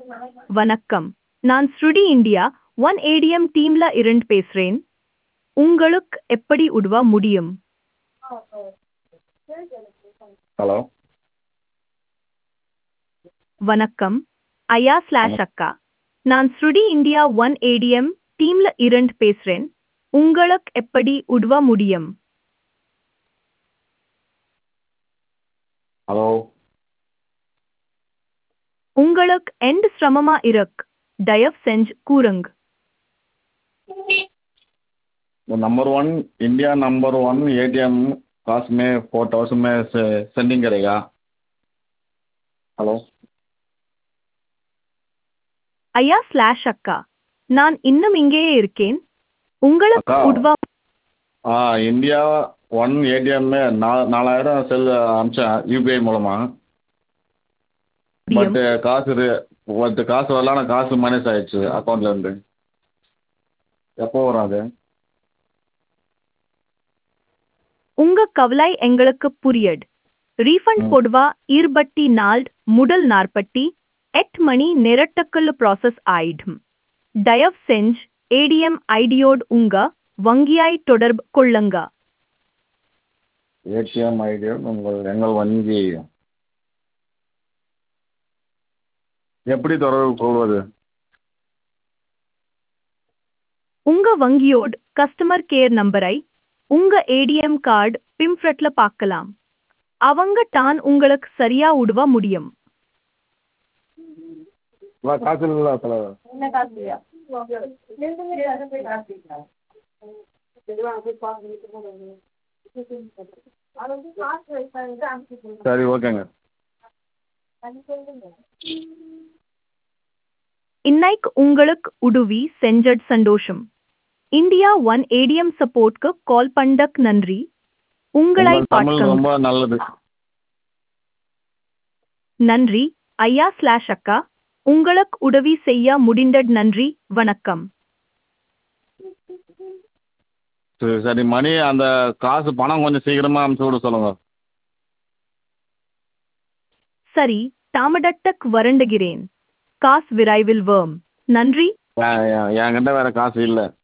வணக்கம் நான் ஸ்ருடி இந்தியா ஒன் ஏடிஎம் டீம்ல இருந்து பேசுறேன் உங்களுக்கு எப்படி உதவ முடியும் ஹலோ வணக்கம் ஐயா ஸ்லாஷ் அக்கா நான் ஸ்ருடி இந்தியா ஒன் ஏடிஎம் டீம்ல இருந்து பேசுறேன் உங்களுக்கு எப்படி உதவ முடியும் ஹலோ உங்களுக்கு எந்த சிரமமா இருக்கு தயவு செஞ்சு கூறுங்க number one India number one ATM पास में फोर थाउजेंड में से सेंडिंग करेगा हेलो ஐயா ஸ்லாஷ் அக்கா நான் இன்னும் இங்கேயே இருக்கேன் உங்களுக்கு அக்கா. உதவ ஆ இந்தியா ஒன் ஏடிஎம் நா நாலாயிரம் செல் அனுப்பிச்சேன் யூபிஐ மூலமாக முடியும் பட்டு காசு இரு- பட்டு காசு வரல ஆனால் காசு மைனஸ் ஆயிடுச்சு அக்கௌண்ட்லேருந்து எப்போ வரும் அது உங்க கவலை எங்களுக்கு புரியட் ரீஃபண்ட் ம். கொடுவா இருபத்தி நாள் முதல் நாற்பத்தி எட்டு மணி நேரத்துக்குள்ள ப்ராசஸ் ஆயிடும் தயவு செஞ்சு ஏடிஎம் ஐடியோடு உங்க வங்கியாய் தொடர்பு கொள்ளுங்க ஏடிஎம் ஐடி உங்கள் எங்கள் வங்கி எப்படி தொடர்பு கொள்வது உங்க வங்கியோடு கஸ்டமர் கேர் நம்பரை உங்க ஏடிஎம் கார்டு பிம்ஃப்ரெட்ல பார்க்கலாம் அவங்க தான் உங்களுக்கு சரியா உதவ முடியும் வா, காசு இல்லை தலைவர் என்ன காசு இல்லையா ரெண்டு பேரும் அதை போய் காசு இல்லையா தெளிவாக போய் பார்க்கணும் அது வந்து காசு வைப்பாங்க அனுப்பிச்சு சரி ஓகேங்க அது சொல்லுங்க இன்னைக்கு உங்களுக்கு உதவி செஞ்சட் சந்தோஷம் இந்தியா ஒன் ஏடிஎம் சப்போர்ட்க்கு கால் பண்ணக் நன்றி உங்களை உங்கள் தமிழ் பார்க்க ரொம்ப நல்லது நன்றி ஐயா ஸ்லாஷ் அக்கா உங்களுக்கு உதவி செய்ய முடிந்தது நன்றி வணக்கம் சரி சரி மணி அந்த காசு பணம் கொஞ்சம் சீக்கிரமாக அனுப்பிச்சி விட சொல்லுங்க சரி தாமதத்தக் வருண்டுகிறேன் காஸ் விரைவில் வேம் நன்றி என்- என்- என்கிட்ட வேற காசு இல்லை